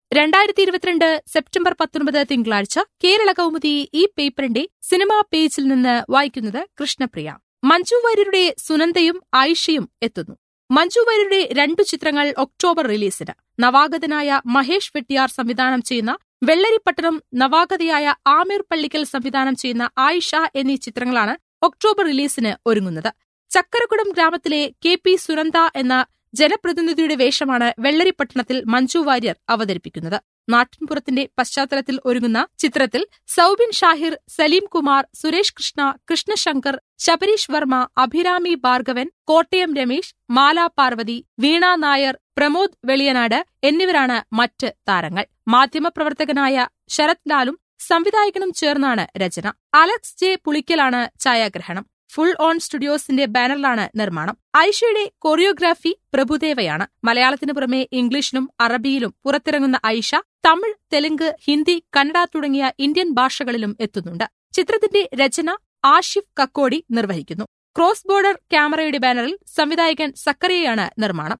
രണ്ടായിരത്തി ഇരുപത്തിരണ്ട് സെപ്റ്റംബർ പത്തൊൻപത് തിങ്കളാഴ്ച കേരള കൗമുദി ഈ പേപ്പറിന്റെ സിനിമാ പേജിൽ നിന്ന് വായിക്കുന്നത് കൃഷ്ണപ്രിയ മഞ്ജു വാര്യരുടെ സുനന്ദയും ആയിഷയും എത്തുന്നു മഞ്ജു വാര്യരുടെ രണ്ടു ചിത്രങ്ങൾ ഒക്ടോബർ റിലീസിന് നവാഗതനായ മഹേഷ് വെട്ടിയാർ സംവിധാനം ചെയ്യുന്ന വെള്ളരിപ്പട്ടണം നവാഗതയായ ആമിർ പള്ളിക്കൽ സംവിധാനം ചെയ്യുന്ന ആയിഷ എന്നീ ചിത്രങ്ങളാണ് ഒക്ടോബർ റിലീസിന് ഒരുങ്ങുന്നത് ചക്കരക്കുടം ഗ്രാമത്തിലെ കെ പി സുനന്ദ എന്ന ജനപ്രതിനിധിയുടെ വേഷമാണ് വെള്ളരിപ്പട്ടണത്തിൽ മഞ്ജു വാര്യർ അവതരിപ്പിക്കുന്നത് നാട്ടിൻപുറത്തിന്റെ പശ്ചാത്തലത്തിൽ ഒരുങ്ങുന്ന ചിത്രത്തിൽ സൌബിൻ ഷാഹിർ സലീം കുമാർ സുരേഷ് കൃഷ്ണ കൃഷ്ണശങ്കർ ശബരീഷ് വർമ്മ അഭിരാമി ഭാർഗവൻ കോട്ടയം രമേശ് മാല പാർവതി വീണ നായർ പ്രമോദ് വെളിയനാട് എന്നിവരാണ് മറ്റ് താരങ്ങൾ മാധ്യമപ്രവർത്തകനായ ശരത് ലാലും സംവിധായകനും ചേർന്നാണ് രചന അലക്സ് ജെ പുളിക്കലാണ് ഛായാഗ്രഹണം ഫുൾ ഓൺ സ്റ്റുഡിയോസിന്റെ ബാനറിലാണ് നിർമ്മാണം ഐഷയുടെ കൊറിയോഗ്രാഫി പ്രഭുദേവയാണ് മലയാളത്തിനു പുറമെ ഇംഗ്ലീഷിലും അറബിയിലും പുറത്തിറങ്ങുന്ന ഐഷ തമിഴ് തെലുങ്ക് ഹിന്ദി കന്നഡ തുടങ്ങിയ ഇന്ത്യൻ ഭാഷകളിലും എത്തുന്നുണ്ട് ചിത്രത്തിന്റെ രചന ആഷിഫ് കക്കോടി നിർവഹിക്കുന്നു ക്രോസ് ബോർഡർ ക്യാമറയുടെ ബാനറിൽ സംവിധായകൻ സക്കറിയയാണ് നിർമ്മാണം